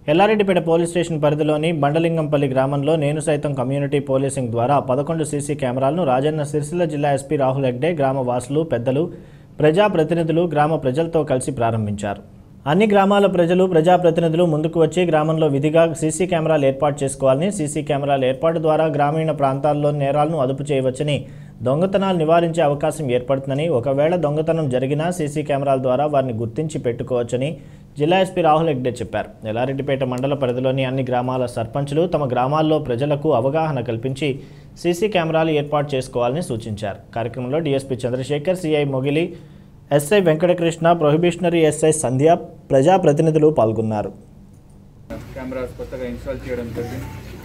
Yellareddypet police station పరిధిలోని బండలింగంపల్లి గ్రామంలో నేను సైతం కమ్యూనిటీ పోలీసింగ్ ద్వారా పదకొండు సీసీ కెమెరాలను రాజన్న సిరిసిల్ల జిల్లా ఎస్పీ రాహుల్ హెగ్డే గ్రామ వాసులు పెద్దలు ప్రజాప్రతినిధులు గ్రామ ప్రజలతో కలిసి ప్రారంభించారు అన్ని గ్రామాల ప్రజలు ప్రజాప్రతినిధులు ముందుకు వచ్చి గ్రామంలో విధిగా సీసీ కెమెరాలు ఏర్పాటు చేసుకోవాలని సీసీ కెమెరాల ఏర్పాటు ద్వారా గ్రామీణ ప్రాంతాల్లో నేరాలను అదుపు చేయవచ్చని దొంగతనాలు నివారించే అవకాశం ఏర్పడుతుందని ఒకవేళ దొంగతనం జరిగినా సీసీ కెమెరాల ద్వారా వారిని గుర్తించి పెట్టుకోవచ్చని జిల్లా ఎస్పీ రాహుల్ హెగ్డే చెప్పారు ఎల్లారెడ్డిపేట మండల పరిధిలోని అన్ని గ్రామాల సర్పంచులు తమ గ్రామాల్లో ప్రజలకు అవగాహన కల్పించి సీసీ కెమెరాలు ఏర్పాటు చేసుకోవాలని సూచించారు కార్యక్రమంలో DSP Chandrasekhar CI Mogili SI Venkatakrishna probationary SI Sandhya ప్రజాప్రతినిధులు పాల్గొన్నారు కెమెరాస్ కొత్తగా ఇన్స్టాల్ చేయడం జరిగింది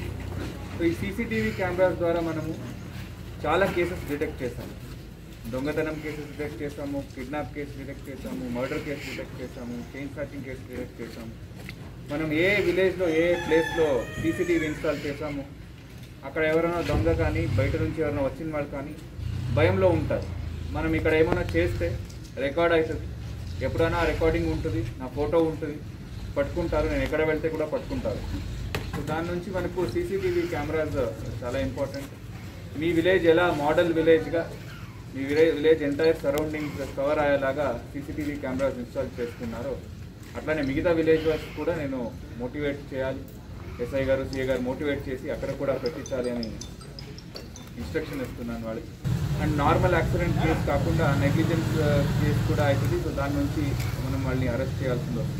సో ఈ సీసీటీవీ కెమెరాస్ ద్వారా మనము చాలా కేసెస్ డిటెక్ట్ చేసాము దొంగతనం కేసెస్ డిటెక్ట్ చేసాము కిడ్నాప్ కేసు డిటెక్ట్ చేసాము మర్డర్ కేసు డిటెక్ట్ చేసాము చైన్ స్నాచింగ్ కేసు డిటెక్ట్ చేసాము మనం ఏ విలేజ్లో ఏ ప్లేస్లో సీసీటీవీ ఇన్స్టాల్ చేసాము అక్కడ ఎవరైనా దొంగ కానీ బయట నుంచి ఎవరైనా వచ్చిన వాళ్ళు కానీ భయంలో ఉంటారు మనం ఇక్కడ ఏమైనా చేస్తే రికార్డ్ అవుతుంది ఎప్పుడైనా రికార్డింగ్ ఉంటుంది నా ఫోటో ఉంటుంది పట్టుకుంటారు నేను ఎక్కడ వెళ్తే కూడా పట్టుకుంటారు సో దాని నుంచి మనకు సీసీటీవీ కెమెరాస్ చాలా ఇంపార్టెంట్ మీ విలేజ్ ఎలా మోడల్ విలేజ్గా మీ village village entire surroundings cover అయ్యేలాగా సీసీటీవీ కెమెరాస్ ఇన్స్టాల్ చేసుకున్నారో అట్లానే మిగతా విలేజ్ వర్స్ కూడా నేను మోటివేట్ చేయాలి ఎస్ఐ గారు సిఏ గారు మోటివేట్ చేసి అక్కడ కూడా పెట్టించాలి అని ఇన్స్ట్రక్షన్ ఇస్తున్నాను వాళ్ళకి అండ్ నార్మల్ యాక్సిడెంట్ కేసు కాకుండా నెగ్లిజెన్స్ కేసు కూడా అవుతుంది సో దాని నుంచి మనం వాళ్ళని అరెస్ట్ చేయాల్సింది వస్తుంది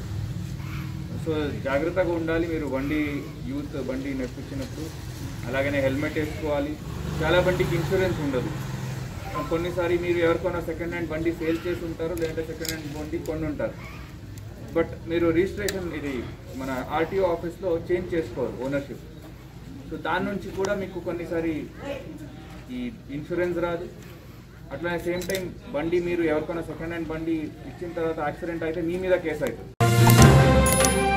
సో జాగ్రత్తగా ఉండాలి మీరు బండి యూత్ బండి నడిపించినప్పుడు అలాగనే హెల్మెట్ వేసుకోవాలి చాలా బండికి ఇన్సూరెన్స్ ఉండదు కొన్నిసారి మీరు ఎవరికైనా సెకండ్ హ్యాండ్ బండి సేల్ చేసి ఉంటారు లేదంటే సెకండ్ హ్యాండ్ బండి కొని ఉంటారు బట్ మీరు రిజిస్ట్రేషన్ ఇది మన ఆర్టీఓ ఆఫీస్లో చేంజ్ చేసుకోరు ఓనర్షిప్ సో దాని నుంచి కూడా మీకు కొన్నిసారి ఈ ఇన్సూరెన్స్ రాదు అట్లనే సేమ్ టైం బండి మీరు ఎవరికైనా సెకండ్ హ్యాండ్ బండి ఇచ్చిన తర్వాత యాక్సిడెంట్ అయితే మీ మీద కేసు అవుతుంది